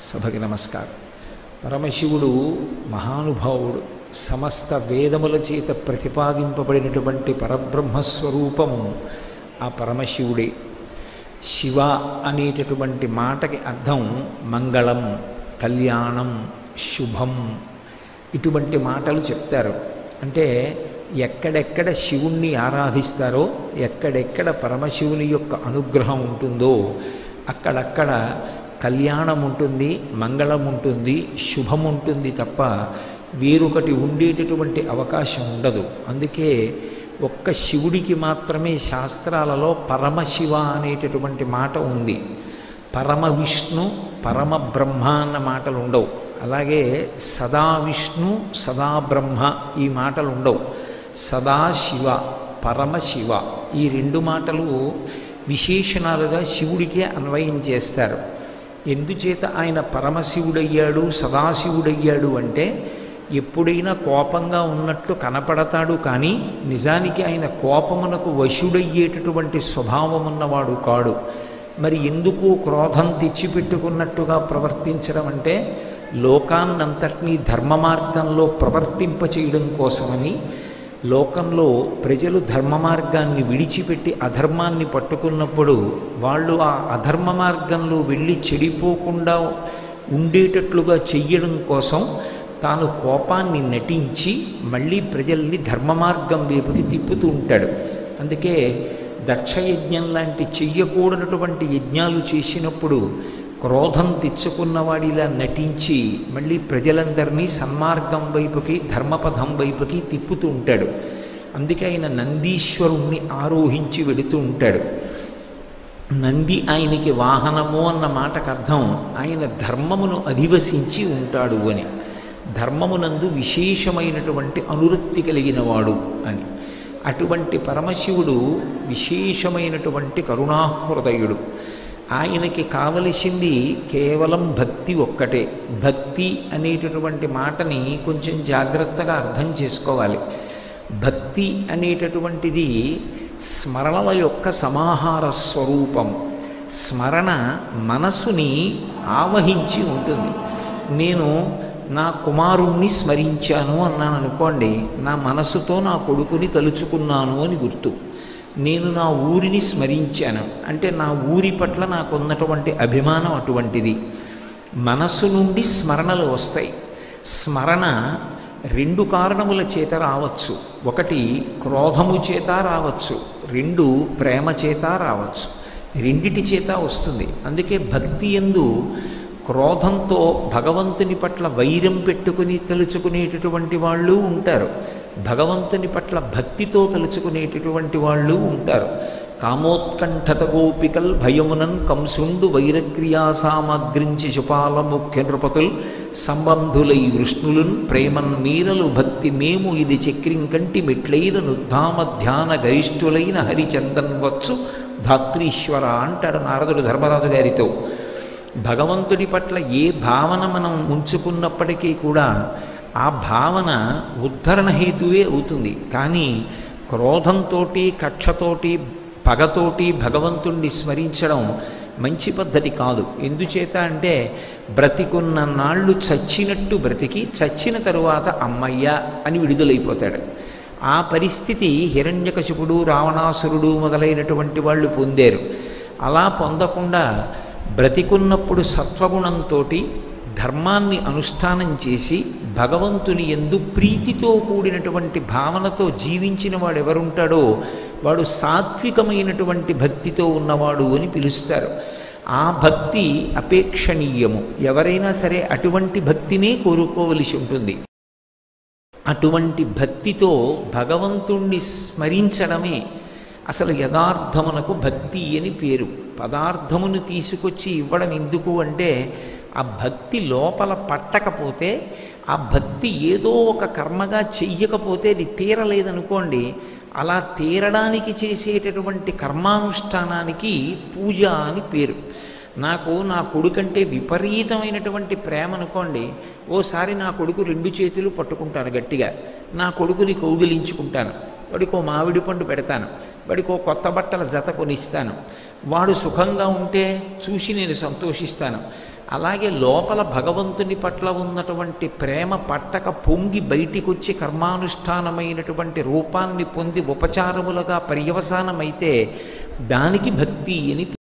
సభకి నమస్కారం పరమశివుడు మహానుభావుడు సమస్త వేదముల చేత ప్రతిపాదింపబడినటువంటి పరబ్రహ్మస్వరూపము ఆ పరమశివుడే శివ అనేటటువంటి మాటకి అర్థం మంగళం కళ్యాణం శుభం ఇటువంటి మాటలు చెప్తారు అంటే ఎక్కడెక్కడ శివుణ్ణి ఆరాధిస్తారో ఎక్కడెక్కడ పరమశివుని యొక్క అనుగ్రహం ఉంటుందో అక్కడక్కడ కళ్యాణం ఉంటుంది మంగళం ఉంటుంది శుభం ఉంటుంది తప్ప వేరొకటి ఉండేటటువంటి అవకాశం ఉండదు అందుకే ఒక్క శివుడికి మాత్రమే శాస్త్రాలలో పరమశివ అనేటటువంటి మాట ఉంది పరమ విష్ణు పరమ బ్రహ్మ అన్న మాటలు ఉండవు అలాగే సదా విష్ణు సదా బ్రహ్మ ఈ మాటలు ఉండవు సదాశివ పరమశివ ఈ రెండు మాటలు విశేషణాలుగా శివుడికే అన్వయం చేస్తారు ఎందుచేత ఆయన పరమశివుడయ్యాడు సదాశివుడయ్యాడు అంటే ఎప్పుడైనా కోపంగా ఉన్నట్లు కనపడతాడు కానీ నిజానికి ఆయన కోపమునకు వశుడయ్యేటటువంటి స్వభావం ఉన్నవాడు కాడు మరి ఎందుకు క్రోధం తెచ్చిపెట్టుకున్నట్టుగా ప్రవర్తించడం అంటే లోకాన్నంతటినీ ధర్మ మార్గంలో ప్రవర్తింపచేయడం కోసమని లోకంలో ప్రజలు ధర్మ మార్గాన్ని విడిచిపెట్టి అధర్మాన్ని పట్టుకున్నప్పుడు వాళ్ళు ఆ అధర్మ మార్గంలో వెళ్ళి చెడిపోకుండా ఉండేటట్లుగా చెయ్యడం కోసం తాను కోపాన్ని నటించి మళ్ళీ ప్రజల్ని ధర్మ మార్గం వైపుకి తిప్పుతూ ఉంటాడు అందుకే దక్షయజ్ఞం లాంటి చెయ్యకూడనటువంటి యజ్ఞాలు చేసినప్పుడు క్రోధం తెచ్చుకున్నవాడిలా నటించి మళ్ళీ ప్రజలందరినీ సన్మార్గం వైపుకి ధర్మపథం వైపుకి తిప్పుతూ ఉంటాడు అందుకే ఆయన నందీశ్వరుణ్ణి ఆరోహించి వెడుతూ ఉంటాడు నంది ఆయనకి వాహనము అన్న మాటకు అర్థం ఆయన ధర్మమును అధివసించి ఉంటాడు అని ధర్మమునందు విశేషమైనటువంటి అనురక్తి కలిగినవాడు అని అటువంటి పరమశివుడు విశేషమైనటువంటి కరుణాహృదయుడు ఆయనకి కావలసింది కేవలం భక్తి ఒక్కటే భక్తి అనేటటువంటి మాటని కొంచెం జాగ్రత్తగా అర్థం చేసుకోవాలి భక్తి అనేటటువంటిది స్మరణల యొక్క సమాహార స్వరూపం స్మరణ మనసుని ఆవహించి ఉంటుంది నేను నా కుమారుణ్ణి స్మరించాను అన్నాను అనుకోండి నా మనసుతో నా కొడుకుని తలుచుకున్నాను అని గుర్తు నేను నా ఊరిని స్మరించాను అంటే నా ఊరి పట్ల నాకున్నటువంటి అభిమానం అటువంటిది మనసు నుండి స్మరణలు వస్తాయి స్మరణ రెండు కారణముల చేత రావచ్చు ఒకటి క్రోధము చేత రావచ్చు రెండు ప్రేమ చేత రావచ్చు రెండిటి చేత వస్తుంది అందుకే భక్తి ఎందు క్రోధంతో భగవంతుని పట్ల వైరం పెట్టుకుని తలుచుకునేటటువంటి వాళ్ళు ఉంటారు భగవంతుని పట్ల భక్తితో తలుచుకునేటటువంటి వాళ్ళు ఉంటారు కామోత్కంఠత గోపికల్ భయమునన్ కంసుండు వైరక్రియా సామగ్రించి శుపాల ముఖ్య నృపతుల్ సంబంధులై వృష్ణులున్ ప్రేమన్ మీరలు భక్తి మేము ఇది చక్రింకంటి మెట్లైన నుద్ధామ ధ్యాన గరిష్ఠులైన హరిచందన్ వచ్చు ధాత్రీశ్వర అంటాడు నారదుడు ధర్మరాజు గారితో భగవంతుడి పట్ల ఏ భావన మనం ఉంచుకున్నప్పటికీ కూడా ఆ భావన ఉద్ధరణ హేతువే అవుతుంది కానీ క్రోధంతో కక్షతోటి పగతోటి భగవంతుణ్ణి స్మరించడం మంచి పద్ధతి కాదు ఎందుచేత అంటే బ్రతికున్న నాళ్ళు చచ్చినట్టు బ్రతికి చచ్చిన తరువాత అమ్మయ్య అని విడుదలైపోతాడు ఆ పరిస్థితి హిరణ్యకశిపుడు రావణాసురుడు మొదలైనటువంటి వాళ్ళు పొందారు అలా పొందకుండా బ్రతికున్నప్పుడు సత్వగుణంతో ధర్మాన్ని అనుష్ఠానం చేసి భగవంతుని ఎందు ప్రీతితో కూడినటువంటి భావనతో జీవించిన వాడు ఎవరుంటాడో వాడు సాత్వికమైనటువంటి భక్తితో ఉన్నవాడు అని పిలుస్తారు ఆ భక్తి అపేక్షణీయము ఎవరైనా సరే అటువంటి భక్తినే కోరుకోవలసి ఉంటుంది అటువంటి భక్తితో భగవంతుణ్ణి స్మరించడమే అసలు యథార్థమునకు భక్తి అని పేరు పదార్థమును తీసుకొచ్చి ఇవ్వడం ఎందుకు అంటే ఆ భక్తి లోపల పట్టకపోతే ఆ భక్తి ఏదో ఒక కర్మగా చెయ్యకపోతే అది తీరలేదనుకోండి అలా తీరడానికి చేసేటటువంటి కర్మానుష్ఠానానికి పూజ అని పేరు నాకు నా కొడుకంటే విపరీతమైనటువంటి ప్రేమ అనుకోండి ఓసారి నా కొడుకు రెండు చేతులు పట్టుకుంటాను గట్టిగా నా కొడుకుని కౌగిలించుకుంటాను వాడికో మామిడి పండు పెడతాను వాడికో కొత్త బట్టల జత కొనిస్తాను వాడు సుఖంగా ఉంటే చూసి నేను సంతోషిస్తాను అలాగే లోపల భగవంతుని పట్ల ఉన్నటువంటి ప్రేమ పట్టక పొంగి బయటికి వచ్చి కర్మానుష్ఠానమైనటువంటి రూపాన్ని పొంది ఉపచారములుగా పర్యవసానమైతే దానికి భక్తి అని